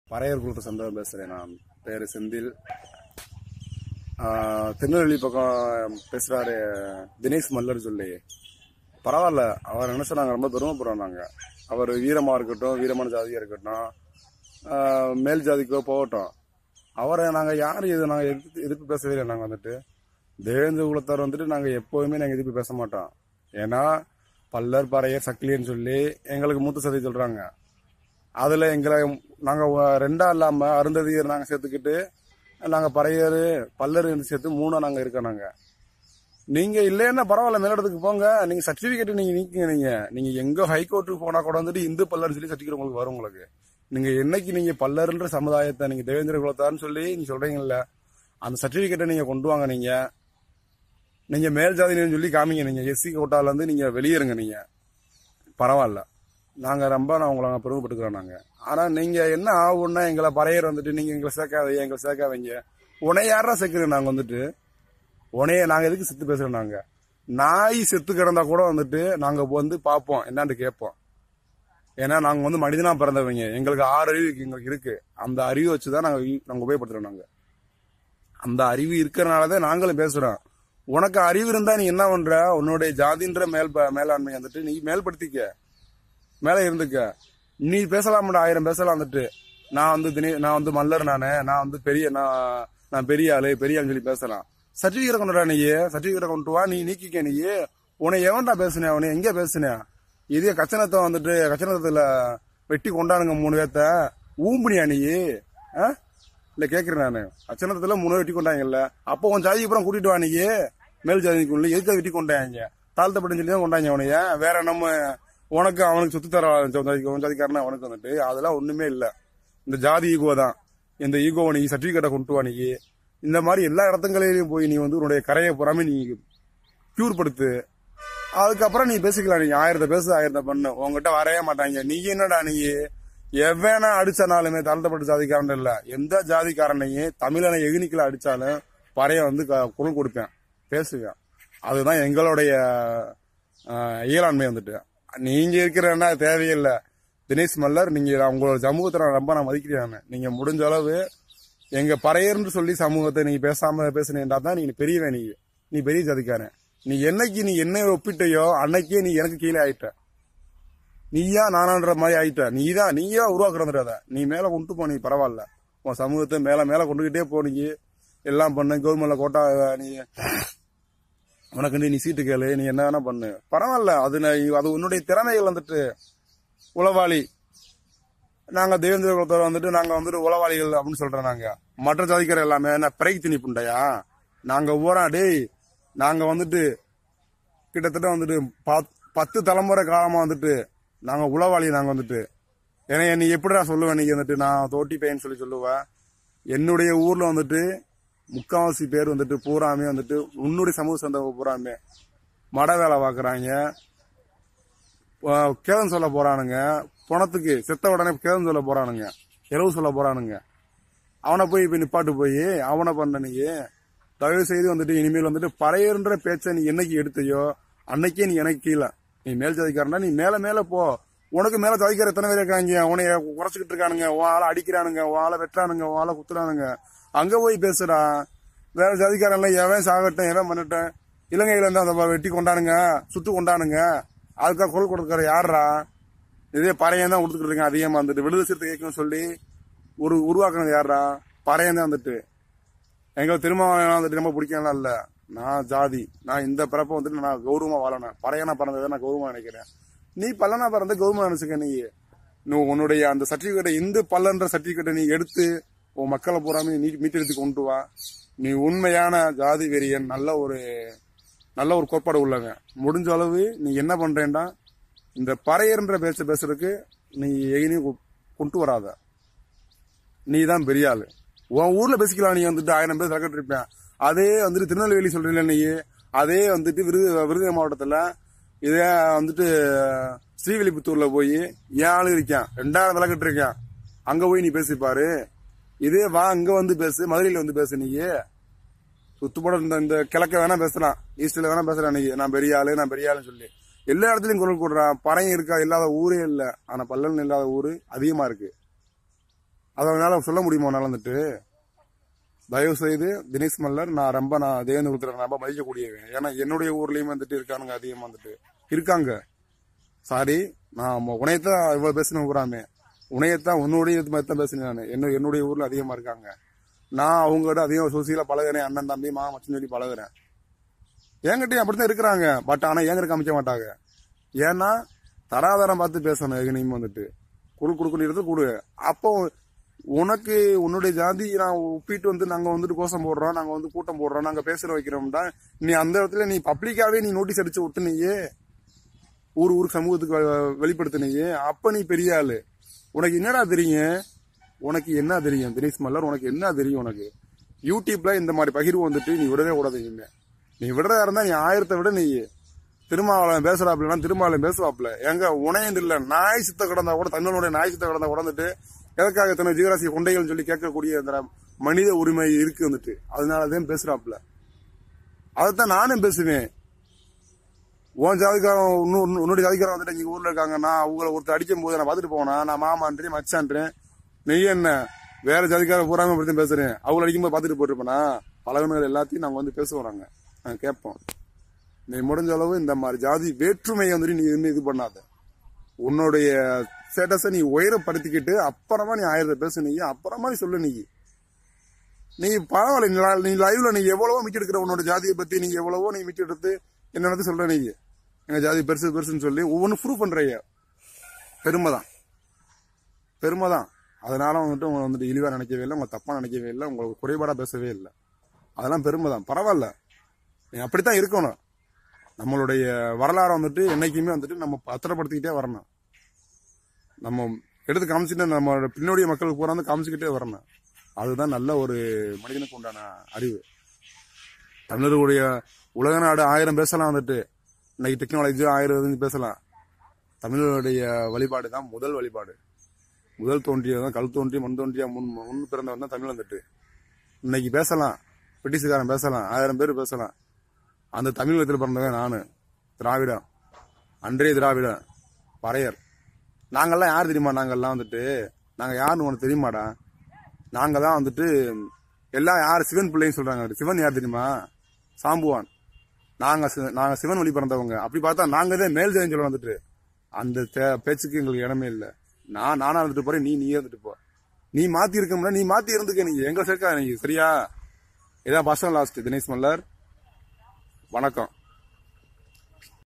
பறையர் குளத்தை சந்தோஷம் பேசுறேன் நான் பேரு செந்தில் ஆஹ், திருநெல்வேலி பக்கம் பேசுறாரு தினேஷ் மல்லர் சொல்லி பரவாயில்ல அவர் நினைச்சா நாங்க ரொம்ப பெருமைப்படுறோம் நாங்க அவர் வீரமா இருக்கட்டும் வீரமான ஜாதியா இருக்கட்டும் ஆஹ், மேல் ஜாதிக்கோ போகட்டும் அவரை நாங்க யாரும் இது நாங்க எதிர்த்து எதிர்ப்பு பேசவே இல்லை நாங்க வந்துட்டு தேவேந்திர குலத்தார் வந்துட்டு நாங்க எப்போதுமே நாங்க எதிர்ப்பு பேச மாட்டோம் ஏன்னா பல்லர் பறையர் சக்கிலின்னு சொல்லி எங்களுக்கு மூத்த சதி சொல்றாங்க அதுல எங்களை நாங்க ஒ- ரெண்டா இல்லாம அருந்ததியர் நாங்க சேர்த்துக்கிட்டு நாங்க பறையர் பல்லர் சேர்த்து மூணா நாங்க இருக்கோம் நாங்க நீங்க இல்லைன்னா பரவாயில்ல மேலிடத்துக்கு போங்க நீங்க சர்டிபிகேட் நீங்க நீக்குங்க நீங்க நீங்க எங்க ஹைகோர்ட்டுக்கு போனா கூட வந்துட்டு இந்து பல்லர்னு சொல்லி சர்டிபிகேட் உங்களுக்கு வரும் உங்களுக்கு நீங்க என்னைக்கு நீங்க பல்லர்ன்ற சமுதாயத்தை நீங்க தேவேந்திர குலத்தார்னு சொல்லி நீங்க சொல்றீங்கல்ல அந்த சர்டிபிகேட்டை நீங்க கொண்டு வாங்க நீங்க நீங்க மேல் ஜாதினு சொல்லி காமிங்க நீங்க எஸ்சி கோட்டால இருந்து நீங்க வெளியேறுங்க நீங்க பரவாயில்ல நாங்க ரொம்ப நான் உங்களை நாங்க பெருமைப்பட்டுக்கிறோம் நாங்க ஆனா நீங்க என்ன ஆகும்னா எங்களை பறையர் வந்துட்டு நீங்க எங்களை சேர்க்காதீங்க எங்களை சேர்க்காதீங்க உன்னை யாரா சேர்க்கிறோம் நாங்க வந்துட்டு உனைய நாங்க எதுக்கு செத்து பேசுறோம் நாங்க நாய் செத்து கிடந்தா கூட வந்துட்டு நாங்க வந்து பார்ப்போம் என்னான்னு கேட்போம் ஏன்னா நாங்க வந்து மனிதனா பிறந்தவங்க எங்களுக்கு ஆறு அறிவு எங்களுக்கு இருக்கு அந்த அறிவை வச்சுதான் நாங்க யூ- நாங்க உபயோகப்படுத்துறோம் நாங்க அந்த அறிவு இருக்கிறனாலதான் நாங்களும் பேசுறோம் உனக்கு அறிவு இருந்தா நீ என்ன பண்ற உன்னுடைய ஜாதின்ற மேல் மேலாண்மை வந்துட்டு நீ மேல்படுத்திக்க மேல இருந்துக்க நீ பேசலாம் ஆயிரம் பேசலாம் வந்துட்டு நான் வந்து தினே நான் வந்து மல்லர் நானு நான் வந்து பெரிய நான் நான் பெரிய ஆளு பெரிய ஆளுன்னு சொல்லி பேசலாம் சர்டிபிகேட் கொண்டுடா நீ சர்டிபிகேட் கொண்டு வா நீ நீக்கிக்க நீ உன்னை எவன்டா பேசுனேன் உன்னை எங்க பேசுனேன் இதே கச்சனத்தை வந்துட்டு கச்சனத்துல வெட்டி கொண்டானுங்க மூணு பேத்த ஊம்புனியா நீ ஆ? இல்ல கேக்குறேன் நானு அச்சனத்துல மூணு வெட்டி கொண்டாங்கல்ல அப்போ உன் ஜாதிக்கு அப்புறம் கூட்டிட்டு வா நீ மேல் ஜாதிக்குள்ள எதுக்கு வெட்டி கொண்டாங்க தாழ்த்தப்பட்டு சொல்லி தான் கொண்டாங்க உனைய வேற நம்ம உனக்கு அவனுக்கு சொத்து தர ஜாதிக்கு உன் ஜாதிக்காரனா அவனுக்கு வந்துட்டு அதெல்லாம் ஒண்ணுமே இல்ல இந்த ஜாதி ஈகோ தான் இந்த ஈகோவை நீ சர்டிபிகேட்டை கொண்டு வா நீ இந்த மாதிரி எல்லா இடத்துங்களிலும் போய் நீ வந்து உன்னுடைய கரையை புறாம நீ கியூர் படுத்து அதுக்கப்புறம் நீ பேசிக்கலாம் நீ ஆயிரத்தை பேசு ஆயிரத்தை பண்ணு உங்ககிட்ட வரவே மாட்டாங்க நீ என்னடா நீ எவனா அடிச்சனாலுமே தாழ்த்தப்பட்ட ஜாதிக்காரன் இல்ல எந்த ஜாதிக்காரனையும் தமிழனை எகினிக்கல அடிச்சாலும் பறைய வந்து க- குரல் கொடுப்பேன் பேசுவேன் அதுதான் எங்களுடைய ஆஹ், இயலாண்மை வந்துட்டு நீங்க இருக்கிறன்னா தேவையில்லை தினேஷ் மல்லர் நீங்க உங்களோட சமூகத்தை நான் ரொம்ப நான் மதிக்கிறேன் நானு. நீங்க முடிஞ்ச அளவு எங்க பறையர்னு சொல்லி சமூகத்தை நீங்க பேசாம பேசுனீங்கன்னா தான் நீ பெரியவன் நீ நீ பெரிய ஜாதிக்காரன் நீ என்னைக்கு நீ என்ன ஒப்பிட்டையோ அன்னைக்கே நீ எனக்கு கீழே ஆயிட்ட நீயா நானான்ற மாதிரி ஆயிட்ட நீதான் நீயா உருவாக்குறத நீ மேல கொண்டு போ நீ பரவாயில்ல உன் சமூகத்தை மேல மேல கொண்டுகிட்டே போ நீ எல்லாம் பண்ணு கவர்மெண்ட்ல கோட்டா நீ உனக்கு நீ சீட்டு கேளு நீ என்ன வேணா பண்ணு பரவாயில்ல அது நான் அது உன்னுடைய திறமைகள் வந்துட்டு உளவாளி நாங்க தேவேந்திர குலத்தோர் வந்துட்டு நாங்க வந்துட்டு உளவாளிகள் அப்படின்னு சொல்றோம் நாங்க மற்ற ஜாதிக்கார எல்லாமே என்ன பிறகு திணி புண்டையா நாங்க ஊரா டேய் நாங்க வந்துட்டு கிட்டத்தட்ட வந்துட்டு பத்- பத்து தலைமுறை காலமா வந்துட்டு நாங்க உளவாளி நாங்க வந்துட்டு ஏன்னா நீ எப்படி நான் சொல்லுவேன் நீ வந்துட்டு நான் தோட்டி பையன் சொல்லி சொல்லுவேன் என்னுடைய ஊர்ல வந்துட்டு முக்காவாசி பேர் வந்துட்டு பூராமே வந்துட்டு உன்னுடைய சமூக சேர்ந்தவங்க பூராமே மட வேலை பார்க்கறாங்க கேதம் சொல்ல போறானுங்க பணத்துக்கு செத்த உடனே கேதம் சொல்ல போறானுங்க இரவு சொல்ல போறானுங்க அவனை போய் இப்ப நிப்பாட்டு போய் அவனை பண்ண நீ தயவு செய்து வந்துட்டு இனிமேல் வந்துட்டு பறையர்ன்ற பேச்சை நீ என்னைக்கு எடுத்தையோ அன்னைக்கே நீ எனக்கு கீழே நீ மேல் ஜாதிக்காரனா நீ மேல மேல போ உனக்கு மேல ஜாதிக்கார எத்தனை பேர் இருக்காங்க உனைய குறைச்சிக்கிட்டு இருக்கானுங்க உன் ஆளை அடிக்கிறானுங்க உன் ஆளை வெட்டுறானுங்க உன் ஆளை குத்துறானுங்க அங்க போய் பேசுடா வேற ஜாதிக்காரன்ல எவன் சாகட்டும் எவன் பண்ணட்டும் இலங்கையில இருந்து அந்த வெட்டி கொண்டானுங்க சுட்டு கொண்டானுங்க அதுக்காக குரல் கொடுக்கற யாருடா இதே பறையன் தான் கொடுத்துட்டு இருக்கேன் அதிகமா வந்துட்டு விடுதலை சிறுத்தை இயக்கம் சொல்லி ஒரு உருவாக்குனது யாருடா பறையன் தான் வந்துட்டு எங்களுக்கு திருமாவளவன் வந்துட்டு ரொம்ப பிடிக்கலாம் இல்ல நான் ஜாதி நான் இந்த பிறப்ப வந்துட்டு நான் கௌரவமா வாழணும் பறையனா பிறந்ததை நான் கௌரவமா நினைக்கிறேன் நீ பல்லனா பிறந்த கௌரவமா நினைச்சுக்க நீ நீ உன்னுடைய அந்த சர்டிபிகேட்டை இந்து பல்லன்ற சர்டிபிகேட்டை நீ எடுத்து உன் மக்களை பூராமே நீ மீட்டெடுத்து கொண்டு வா நீ உண்மையான ஜாதி வெறியன் நல்ல ஒரு நல்ல ஒரு கோட்பாடு உள்ளவங்க முடிஞ்ச அளவு நீ என்ன பண்றேன்டா இந்த பறையர்ன்ற பேச்ச பேசுறதுக்கு நீ எங்கேயும் கொண்டு வராத நீ தான் பெரிய ஆளு உன் ஊர்ல பேசிக்கலாம் நீ வந்துட்டு ஆயிரம் பேர் தலைக்கட்டு இருப்பேன் அதே வந்துட்டு திருநெல்வேலி சொல்றீங்க நீ அதே வந்துட்டு விருது விருதுநகர் மாவட்டத்துல இதே வந்துட்டு ஸ்ரீவில்லிபுத்தூர்ல போய் ஏன் ஆளு இருக்கான் ரெண்டாயிரம் தலைக்கட்டு இருக்கான் அங்க போய் நீ பேசிப்பாரு இதே வா அங்க வந்து பேசு மதுரையில வந்து பேசு நீ சுத்துப்பட இந்த இந்த கிழக்க வேணா பேசலாம் ஈஸ்ட்ல வேணா பேசலாம் நீ நான் பெரிய ஆளு நான் பெரிய ஆளுன்னு சொல்லி எல்லா இடத்துலயும் குரல் கொடுறான் பறையும் இருக்கா இல்லாத ஊரே இல்ல ஆனா பல்லன் இல்லாத ஊரு அதிகமா இருக்கு அதனால சொல்ல முடியுமா உன்னால வந்துட்டு தயவு செய்து தினேஷ் மல்லர் நான் ரொம்ப நான் தேவேந்திர உத்தரன் ரொம்ப மதிக்கக்கூடியவன் ஏன்னா என்னுடைய ஊர்லயும் வந்துட்டு இருக்கானுங்க அதிகமா வந்துட்டு இருக்காங்க சாரி நான் உனையத்தான் இவ்வளவு பேசின ஊராமே உனையத்தான் உன்னுடைய இது மாதிரி தான் பேசினேன் நான் என்ன என்னுடைய ஊர்ல அதிகமா இருக்காங்க நான் அவங்ககிட்ட அதிகம் சோசியலா பழகுறேன் அண்ணன் தம்பி மாமா மச்சன் சொல்லி பழகுறேன் என்கிட்டயும் அப்படித்தான் இருக்கிறாங்க பட் ஆனா எங்க காமிக்க மாட்டாங்க ஏன்னா தராதரம் பார்த்து பேசணும் எங்கனையும் வந்துட்டு குடு குடுக்குறது கொடு அப்போ உனக்கு உன்னுடைய ஜாதி நான் ஒப்பிட்டு வந்து நாங்க வந்துட்டு கோஷம் போடுறோம் நாங்க வந்து கூட்டம் போடுறோம் நாங்க பேசுற வைக்கிறோம்டா நீ அந்த இடத்துல நீ பப்ளிக்காவே நீ நோட்டீஸ் அடிச்சு விட்டுனியே ஊர் ஊர் சமூகத்துக்கு வெ- வெளிப்படுத்தினியே அப்ப நீ பெரிய ஆளு உனக்கு என்னடா தெரியும் உனக்கு என்ன தெரியும் தினேஷ் மல்லர் உனக்கு என்ன தெரியும் உனக்கு யூடியூப்ல இந்த மாதிரி பகிர்வு வந்துட்டு நீ விடவே கூடாது இனிமே நீ விடுறதா இருந்தா நீ ஆயிரத்தை விட நீ திருமாவளவன் பேசுறாப்புலனா திருமாவளவன் பேசுவாப்புல எங்க உனையது இல்ல நாய் சித்த கிடந்தா கூட தமிழனுடைய நாய் சித்த கிடந்தா உடந்துட்டு எதற்காக இத்தனை ஜீவராசி கொண்டைகள் சொல்லி கேட்கக்கூடிய அந்த மனித உரிமை இருக்கு வந்துட்டு அதனாலதான் பேசுறாப்புல அதைத்தான் நானும் பேசுவேன் உன் ஜாதிக்காரன் இன்னும் உன்னுடைய ஜாதிக்காரன் வந்துட்டு எங்க ஊர்ல இருக்காங்க நான் அவங்கள ஒருத்தர் அடிக்கும் போது நான் பார்த்துட்டு போனா நான் மாமான்றேன் மச்சான்றேன் நீ என்ன வேற ஜாதிக்கார பூராம அப்படி தான் பேசுறேன் அவங்கள அடிக்கும்போது பார்த்துட்டு போட்டிருப்பேனா பழகுனது எல்லாத்தையும் நாங்க வந்து பேசுவோம் நாங்க நாங்க கேட்போம் நீ முடிஞ்ச அளவு இந்த மாதிரி ஜாதி வேற்றுமையை வந்துட்டு நீ இன்னும் இது பண்ணாத உன்னுடைய ஸ்டேட்டஸை நீ உயரப்படுத்திக்கிட்டு அப்புறமா நீ ஆயிரத்தை பேசு நீ அப்புறமா நீ சொல்லு நீ நீ பரவாயில்ல நீ li- நீ லைவ்ல நீ எவ்வளவோ மிச்சம் எடுக்கிற உன்னோட ஜாதியை பத்தி நீ எவ்வளவோ நீ மிச்சம் எடுத்து என்னென்னது சொல்ற நீ எங்க ஜாதி பெருசு பெருசுன்னு சொல்லி ஒவ்வொன்றும் ப்ரூவ் பண்றீங்க பெருமை தான் பெருமை தான் அதனால வந்துட்டு உங்களை வந்துட்டு இழிவா நினைக்கவே இல்லை உங்களை தப்பா நினைக்கவே இல்லை உங்களுக்கு குறைபாடா பேசவே இல்லை அதெல்லாம் பெருமை தான் பரவாயில்ல நீ அப்படித்தான் இருக்கணும் நம்மளுடைய வரலாறை வந்துட்டு என்னைக்குமே வந்துட்டு நம்ம பத்திரப்படுத்திக்கிட்டே வரணும் நம்ம எடுத்து காமிச்சிட்டு நம்மளோட பின்னோடிய மக்களுக்கு பூரா வந்து காமிச்சுக்கிட்டே வரணும் அதுதான் நல்ல ஒரு மனிதனுக்கு உண்டான அறிவு தமிழர்களுடைய உலக நாடு ஆயிரம் பேசலாம் வந்துட்டு இன்னைக்கு டெக்னாலஜி ஆயிரம் இது பேசலாம் தமிழர்களுடைய வழிபாடு தான் முதல் வழிபாடு முதல் தோன்றியதான் கல் தோன்றி மண் தோன்றிய முன் முன் பிறந்தவன் தான் தமிழ் வந்துட்டு இன்னைக்கு பேசலாம் பிரிட்டிஷ்காரன் பேசலாம் ஆயிரம் பேர் பேசலாம் அந்த தமிழகத்தில் பிறந்தவன் நானு திராவிடம் அன்றே திராவிடம் பறையர் நாங்கெல்லாம் யார் தெரியுமா நாங்கெல்லாம் வந்துட்டு நாங்க யாருன்னு உனக்கு தெரியுமாடா நாங்க தான் வந்துட்டு எல்லாம் யார் சிவன் பிள்ளைன்னு சொல்றாங்க சிவன் யார் தெரியுமா சாம்புவான் நாங்க சி- நாங்க சிவன் வழி பிறந்தவங்க அப்படி பார்த்தா நாங்க தான் மேல் ஜெயம் சொல்ல வந்துட்டு அந்த தே- பேச்சுக்கு எங்களுக்கு இடமே இல்லை நான் நானா இருந்துட்டு போறேன் நீ நீ இருந்துட்டு போ நீ மாத்தி இருக்கோம்னா நீ மாத்தி இருந்துக்க நீ எங்க சேர்க்கா நீ சரியா இதான் பர்சனல் லாஸ்ட் தினேஷ் மல்லர் வணக்கம்